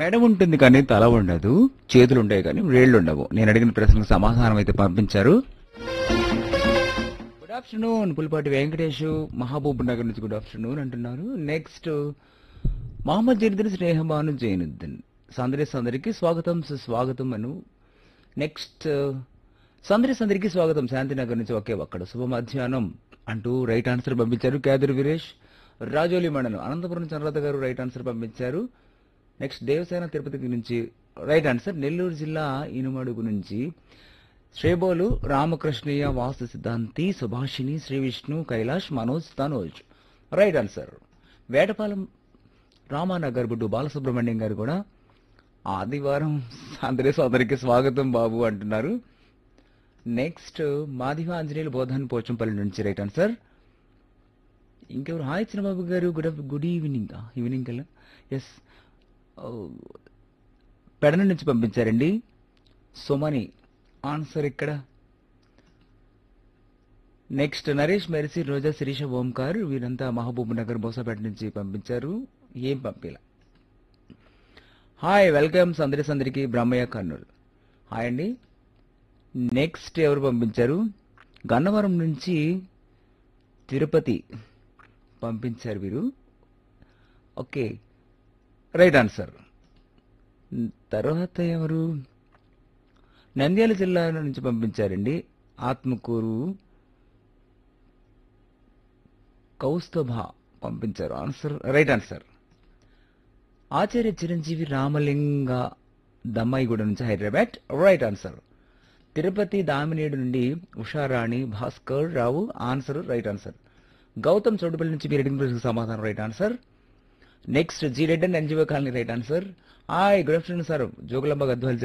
మెడ ఉంటుంది కానీ తల ఉండదు చేతులు ఉంటాయి కానీ వేళ్ళు ఉండవు నేను అడిగిన ప్రశ్నకు సమాధానం అయితే పంపించారు గుడ్ ఆఫ్టర్నూన్ పులిపాటి వెంకటేష్ మహబూబ్ నగర్ నుంచి గుడ్ ఆఫ్టర్నూన్ అంటున్నారు నెక్స్ట్ మహమ్మద్ జరీద్దీన్ స్నేహబాను జైనుద్దీన్ సందరి సందరికి స్వాగతం సుస్వాగతం అను నెక్స్ట్ సందరి సందరికి స్వాగతం శాంతినగర్ నుంచి ఒకే ఒక్కడ శుభ మధ్యాహ్నం అంటూ రైట్ ఆన్సర్ పంపించారు క్యాదర్ వీరేష్ రాజోలి మండలం అనంతపురం చంద్రత గారు రైట్ ఆన్సర్ పంపించారు నెక్స్ట్ దేవసేన తిరుపతి నుంచి రైట్ ఆన్సర్ నెల్లూరు జిల్లా ఇనుమడుగు నుంచి శ్రేబోలు రామకృష్ణయ్య వాస్తు సిద్ధాంతి సుభాషిణి శ్రీ విష్ణు కైలాష్ మనోజ్ తనోజ్ రైట్ ఆన్సర్ వేటపాలెం రామానగర్ బుడ్డు బాలసుబ్రహ్మణ్యం గారు కూడా ఆదివారం అందరి సోదరికి స్వాగతం బాబు అంటున్నారు నెక్స్ట్ మాదివ ఆంజనేయులు బోధన్ పోచంపల్లి నుంచి రైట్ ఆన్సర్ ఇంకెవరు hi Chinnababu garu good good evening evening కల్లా ఎస్ పెడన నుంచి పంపించారండి సుమని ఆన్సర్ ఇక్కడ నెక్స్ట్ నరేష్ మెరిసి రోజా శిరీష ఓంకార్ వీరంతా మహబూబ్ నగర్ బోసాపేట నుంచి పంపించారు ఏం పంపిలా హాయ్ వెల్కమ్ సందరి సందరికి బ్రహ్మయ్య కర్నూలు హాయ్ అండి నెక్స్ట్ ఎవరు పంపించారు గన్నవరం నుంచి తిరుపతి పంపించారు వీరు ఓకే రైట్ ఆన్సర్ తర్వాత ఎవరు నంద్యాల జిల్లా నుంచి పంపించారండి ఆత్మకూరు కౌస్తభ పంపించారు answer right answer Acharya Chiranjeevi Ramalinga Dammaiguda నుంచి హైదరాబాద్ రైట్ ఆన్సర్ తిరుపతి దామినేడు నుండి Usharani Bhaskar Rao answer right answer Gautam Chotupalli నుంచి మీరు అడిగిన ప్రశ్నకు సమాధానం right answer next G Reddy and NGO colony right answer hi good afternoon sir Jogulamba Gadwal